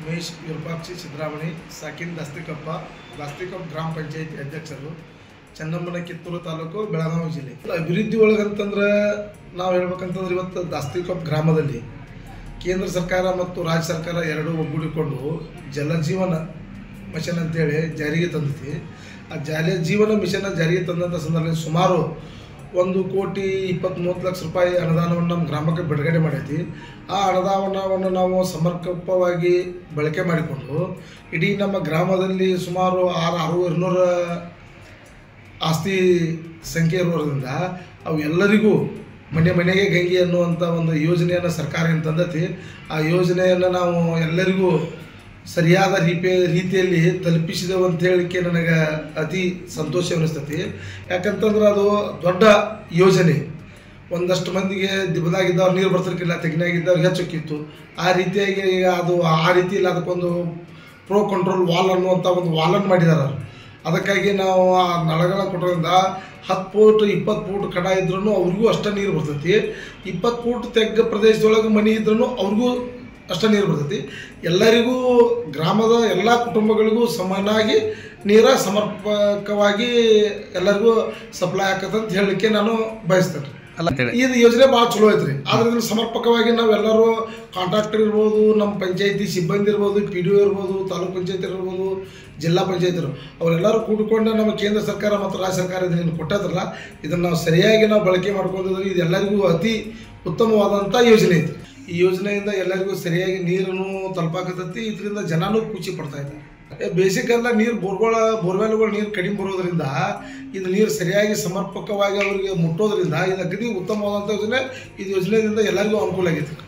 ಉಮೇಶ್ ವಿರೂಪಾಕ್ಷಿ ಸಿದ್ದರಾಮಣಿ ಸಾಕಿನ್ ದಾಸ್ತಿಕಪ್ಪ ದಾಸ್ತಿಕಪ್ಪ ಗ್ರಾಮ ಪಂಚಾಯತಿ ಅಧ್ಯಕ್ಷರು ಚೆನ್ನಮ್ಮನ ಕಿತ್ತೂರು ತಾಲೂಕು ಬೆಳಗಾವಿ ಜಿಲ್ಲೆ ಅಭಿವೃದ್ಧಿ ಒಳಗಂತಂದ್ರೆ ನಾವು ಹೇಳ್ಬೇಕಂತಂದ್ರೆ ಇವತ್ತು ದಾಸ್ತಿಕಪ್ಪ ಗ್ರಾಮದಲ್ಲಿ ಕೇಂದ್ರ ಸರ್ಕಾರ ಮತ್ತು ರಾಜ್ಯ ಸರ್ಕಾರ ಎರಡೂ ಒಗ್ಗೂಡಿಕೊಂಡು ಜಲಜೀವನ ಮಿಷನ್ ಅಂತೇಳಿ ಜಾರಿಗೆ ತಂದೈತಿ ಆ ಜಾಲ ಜೀವನ ಮಿಷನ್ ಜಾರಿಗೆ ತಂದಂಥ ಸಂದರ್ಭದಲ್ಲಿ ಸುಮಾರು ಒಂದು ಕೋಟಿ ಇಪ್ಪತ್ತ್ಮೂವತ್ತು ಲಕ್ಷ ರೂಪಾಯಿ ಅನುದಾನವನ್ನು ನಮ್ಮ ಗ್ರಾಮಕ್ಕೆ ಬಿಡುಗಡೆ ಮಾಡೈತಿ ಆ ಅನುದಾನವನ್ನು ನಾವು ಸಮರ್ಪಕವಾಗಿ ಬಳಕೆ ಮಾಡಿಕೊಂಡು ಇಡೀ ನಮ್ಮ ಗ್ರಾಮದಲ್ಲಿ ಸುಮಾರು ಆರು ಆರು ಇನ್ನೂರ ಆಸ್ತಿ ಸಂಖ್ಯೆ ಇರೋದ್ರಿಂದ ಅವು ಎಲ್ಲರಿಗೂ ಮನೆ ಮನೆಗೆ ಗಂಗೆ ಅನ್ನುವಂಥ ಒಂದು ಯೋಜನೆಯನ್ನು ಸರ್ಕಾರ ಏನು ತಂದತಿ ಆ ಯೋಜನೆಯನ್ನು ನಾವು ಎಲ್ಲರಿಗೂ ಸರಿಯಾದ ರೀಪೆ ರೀತಿಯಲ್ಲಿ ತಲುಪಿಸಿದೆವು ಅಂತ ಹೇಳಿಕೆ ನನಗೆ ಅತಿ ಸಂತೋಷ ಅನಿಸ್ತತಿ ಯಾಕಂತಂದ್ರೆ ಅದು ದೊಡ್ಡ ಯೋಜನೆ ಒಂದಷ್ಟು ಮಂದಿಗೆ ದಿಬ್ಬದಾಗಿದ್ದವ್ರು ನೀರು ಬರ್ತಿರ್ಕಿಲ್ಲ ತೆಗಿನಾಗಿದ್ದವ್ರು ಹೆಚ್ಚಕ್ಕಿತ್ತು ಆ ರೀತಿಯಾಗಿ ಈಗ ಅದು ಆ ರೀತಿ ಇಲ್ಲ ಅದಕ್ಕೊಂದು ಪ್ರೋ ಕಂಟ್ರೋಲ್ ವಾಲ್ ಅನ್ನುವಂಥ ಒಂದು ವಾಲನ್ನು ಮಾಡಿದ್ದಾರೆ ಅವ್ರು ಅದಕ್ಕಾಗಿ ನಾವು ಆ ನಳಗಳ ಕೊಟ್ಟೋದ್ರಿಂದ ಹತ್ತು ಫೂಟ್ ಇಪ್ಪತ್ತು ಫೂಟ್ ಕಡ ಇದ್ರೂ ಅವ್ರಿಗೂ ಅಷ್ಟೇ ನೀರು ಬರ್ತೈತಿ ಇಪ್ಪತ್ತು ಫೂಟ್ ತೆಗ್ಗ ಪ್ರದೇಶದೊಳಗೆ ಮನೆ ಇದ್ರೂ ಅವ್ರಿಗೂ ಅಷ್ಟೇ ನೀರು ಬರ್ತೈತಿ ಎಲ್ಲರಿಗೂ ಗ್ರಾಮದ ಎಲ್ಲ ಕುಟುಂಬಗಳಿಗೂ ಸಮನಾಗಿ ನೀರ ಸಮರ್ಪಕವಾಗಿ ಎಲ್ಲರಿಗೂ ಸಪ್ಲೈ ಆಕತ್ತಂತ ಹೇಳಲಿಕ್ಕೆ ನಾನು ಬಯಸ್ತೇನೆ ಅಲ್ಲ ಅಂತೇಳಿ ಇದು ಯೋಜನೆ ಭಾಳ ಚಲೋ ಐತ್ರಿ ಆದ್ರೆ ಇದನ್ನ ಸಮರ್ಪಕವಾಗಿ ನಾವೆಲ್ಲರೂ ಕಾಂಟ್ರಾಕ್ಟರ್ ಇರ್ಬೋದು ನಮ್ಮ ಪಂಚಾಯತಿ ಸಿಬ್ಬಂದಿ ಇರ್ಬೋದು ಪಿ ಡಿ ಒ ಇರ್ಬೋದು ತಾಲೂಕ್ ಪಂಚಾಯತಿ ಇರ್ಬೋದು ಜಿಲ್ಲಾ ಪಂಚಾಯತಿರು ಅವರೆಲ್ಲರೂ ಕೂಡಿಕೊಂಡು ನಮ್ಮ ಕೇಂದ್ರ ಸರ್ಕಾರ ಮತ್ತು ರಾಜ್ಯ ಸರ್ಕಾರ ಇದನ್ನು ಕೊಟ್ಟದ್ರಲ್ಲ ಇದನ್ನು ನಾವು ಸರಿಯಾಗಿ ನಾವು ಬಳಕೆ ಮಾಡ್ಕೊಂಡಿದ್ರೆ ಇದು ಎಲ್ಲರಿಗೂ ಅತಿ ಉತ್ತಮವಾದಂಥ ಯೋಜನೆ ಐತಿ ಈ ಯೋಜನೆಯಿಂದ ಎಲ್ಲರಿಗೂ ಸರಿಯಾಗಿ ನೀರನ್ನು ತಲುಪಾಕತ್ತೈತಿ ಇದರಿಂದ ಜನನೂ ಖುಷಿ ಪಡ್ತಾ ಇದ್ದಾರೆ ಬೇಸಿಕ್ ಎಲ್ಲ ನೀರು ಬೋರ್ಗಳ ಬೋರ್ವೆಲ್ಗಳು ನೀರು ಕಡಿಮೆ ಬರೋದ್ರಿಂದ ಇದು ನೀರು ಸರಿಯಾಗಿ ಸಮರ್ಪಕವಾಗಿ ಅವರಿಗೆ ಮುಟ್ಟೋದ್ರಿಂದ ಇದು ಅಗದಿ ಉತ್ತಮವಾದಂಥ ಯೋಜನೆ ಇದು ಯೋಜನೆಯಿಂದ ಎಲ್ಲರಿಗೂ ಅನುಕೂಲ ಆಗೈತೆ